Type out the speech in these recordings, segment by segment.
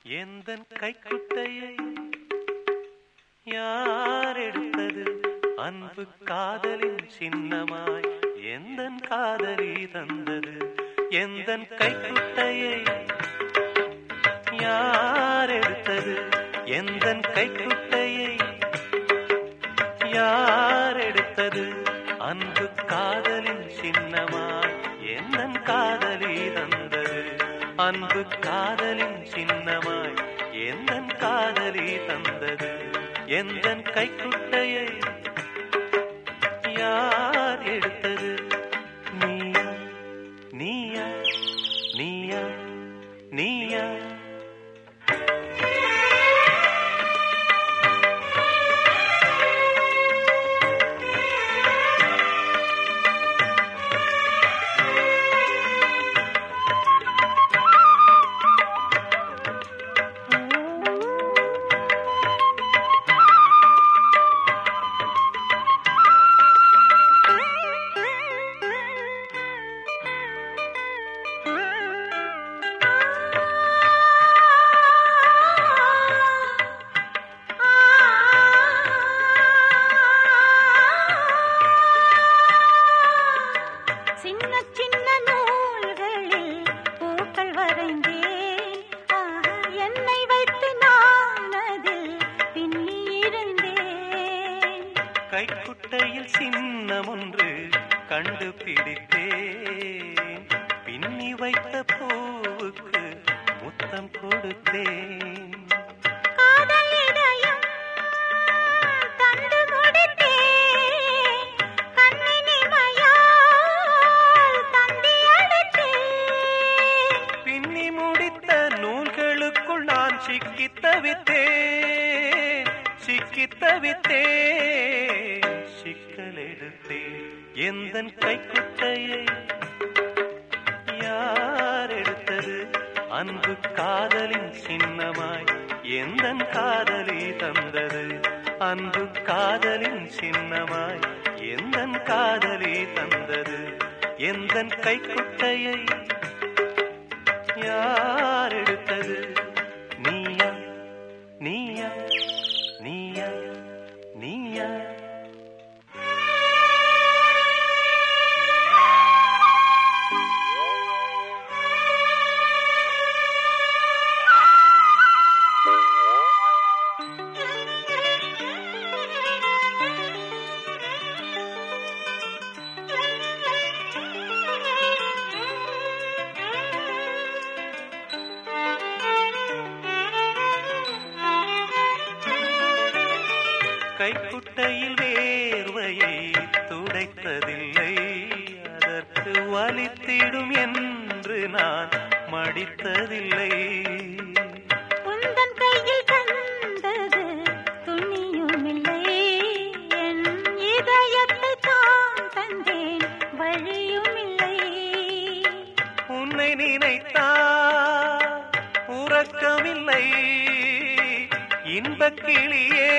எந்தன் கைக்குட்டையை யார் எடுத்தது அன்பு காதலின் சின்னமாய் எந்தன் காதலி தந்தது எந்தன் கைக்குட்டையை யார் எடுத்தது எந்தன் கைக்குட்டையை யார் எடுத்தது அன்பு காதலின் சின்னமாய் எந்தன் காதலி தந்தது அன்பு காதலின் சின்னமாய் எந்தன் காதலி தந்தது எந்தன் கைக்குட்டையை யார் எடுத்தது நீயா நீயா நீயா நீயா சின்ன சின்ன நூல்களில் பூக்கள் வரைந்தேன் ஆஹா, என்னை வைத்து நான் அதில் பின்னி இருந்தேன் கைக்குட்டையில் சின்னம் ஒன்று கண்டுபிடித்தேன் பின்னி வைத்த பூவுக்கு முத்தம் கொடுத்தேன் காதல் இதயம் தந்து முடித்தேன் கண்ணின் இமையால் தந்தி அடித்தேன் பின்னி முடித்த நூல்களுக்குள் நான் சிக்கித் தவித்தேன் சிக்கித் தவித்தேன் சிக்கல் எடுத்தேன் எந்தன் கைக்குட்டையை யார் எடுத்தது அன்பு காதலின் சின்னமாய் எந்தன் காதலி தந்தது அன்பு காதலின் சின்னமாய் எந்தன் காதலி தந்தது எந்தன் கைக்குட்டையை யார் எடுத்தது நீயா நீயா நீயா நீயா கைக்குட்டையில் வேர்வையை துடைத்ததில்லை அதற்கு வலித்திடும் என்று நான் மடித்ததில்லை உந்தன் கையில் தந்தது துணியுமில்லை என் இதயத்தை தான் தந்தேன் வழியுமில்லை உன்னை நினைத்தா உறக்கமில்லை இன்பக் கிளியே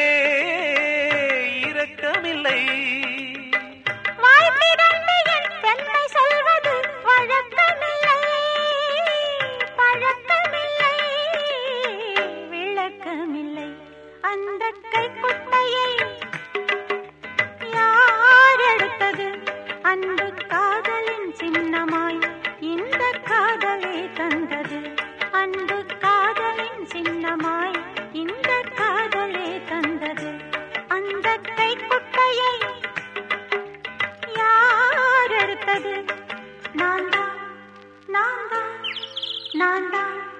இரக்கமில்லை வாய்ப்பிடந்து என் பெண்மை சொல்வது வழக்கமில்லை பழக்கமில்லை விளக்கமில்லை அந்த கைக்குட்டையை யார் எடுத்தது அன்பு காதலின் சின்னமாய் இந்த காதலை தந்தது அன்பு காதலின் சின்னமாய் இந்த காதலை தந்தது அந்த கைக்குட்டையை யார் எடுத்தது நான் தான் நான் தான் நான் தான்